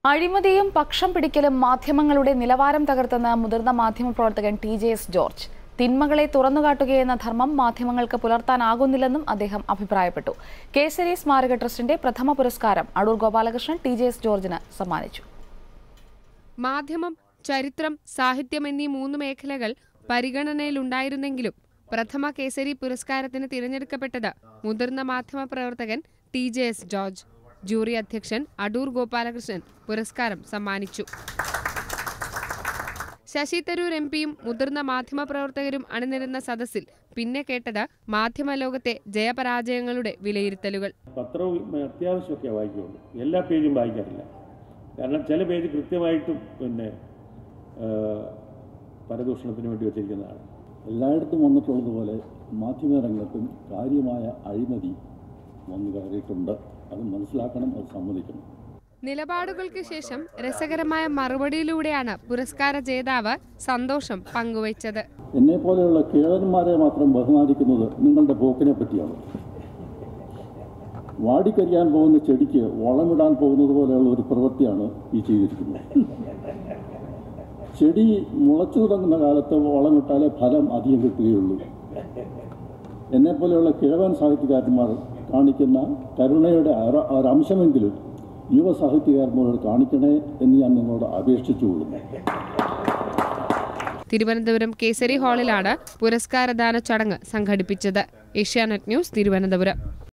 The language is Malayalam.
അഴിമതിയും പക്ഷം പിടിക്കലും മാധ്യമങ്ങളുടെ നിലവാരം തകർത്തെന്ന് മുതിർന്ന മാധ്യമപ്രവർത്തകൻ ടി ജെ എസ് ജോർജ് തിന്മകളെ തുറന്നുകാട്ടുകയെന്ന ധർമ്മം മാധ്യമങ്ങൾക്ക് പുലർത്താനാകുന്നില്ലെന്നും അദ്ദേഹം അഭിപ്രായപ്പെട്ടു കേസരി സ്മാരക ട്രസ്റ്റിന്റെ പ്രഥമ പുരസ്കാരം Adoor Gopalakrishnan T J S ജോർജിന് സമ്മാനിച്ചു മാധ്യമം ചരിത്രം സാഹിത്യം എന്നീ മൂന്ന് മേഖലകൾ പരിഗണനയിലുണ്ടായിരുന്നെങ്കിലും പ്രഥമ കേസരി പുരസ്കാരത്തിന് തിരഞ്ഞെടുക്കപ്പെട്ടത് മുതിർന്ന മാധ്യമ പ്രവർത്തകൻ T J S George jury അധ്യക്ഷൻ അടൂർ ഗോപാലകൃഷ്ണൻ പുരസ്കാരം സമ്മാനിച്ചു ശശി തരൂർ എം പിയും മുതിർന്ന മാധ്യമ പ്രവർത്തകരും അണിനിരുന്ന സദസ്സിൽ പിന്നെ കേട്ടത് മാധ്യമ ലോകത്തെ ജയപരാജയങ്ങളുടെ വിലയിരുത്തലുകൾ പത്രവും അത്യാവശ്യമൊക്കെ വായിക്കുകയുള്ളൂ എല്ലാ പേജും വായിക്കാറില്ല കാരണം ചില പേജ് കൃത്യമായിട്ടും പിന്നെ ആ, പരദൂഷണത്തിന് വേണ്ടി വെച്ചിരിക്കുന്നതാണ് എല്ലായിടത്തും വന്നിട്ടുള്ളതുപോലെ മാധ്യമരംഗത്തും കാര്യമായ അഴിമതി വന്നു കയറിയിട്ടുണ്ട് അത് മനസ്സിലാക്കണം അത് സമ്മതിക്കണം നിലപാടുകൾക്ക് ശേഷം രസകരമായ മറുപടിയിലൂടെയാണ് പുരസ്കാര ജേതാവ് സന്തോഷം പങ്കുവച്ചത് എന്നെ പോലെയുള്ള കേളന്മാരെ മാത്രം ബഹുമാനിക്കുന്നത് നിങ്ങളുടെ പോക്കിനെ പറ്റിയാണ് വാടിക്കരിയാൻ പോകുന്ന ചെടിക്ക് വളമിടാൻ പോകുന്നത് പോലെയുള്ള ഒരു പ്രവൃത്തിയാണ് ഈ ചെയ്തിരിക്കുന്നത് ചെടി മുളച്ചു തുടങ്ങുന്ന കാലത്ത് വളമിട്ടാലേ ഫലം അധികം കിട്ടുകയുള്ളൂ എന്നെപ്പോലെയുള്ള കിഴവൻ സാഹിത്യകാരന്മാർ കാണിക്കുന്ന കരുണയുടെ അര- ഒരംശമെങ്കിലും യുവ സാഹിത്യകാരന്മാരോട് കാണിക്കണേ എന്ന് ഞാൻ നിങ്ങളോട് അപേക്ഷിച്ചുകൊള്ളുന്നു തിരുവനന്തപുരം കേസരി ഹാളിലാണ് പുരസ്കാരദാന ചടങ്ങ് സംഘടിപ്പിച്ചത് ഏഷ്യാനെറ്റ് ന്യൂസ് തിരുവനന്തപുരം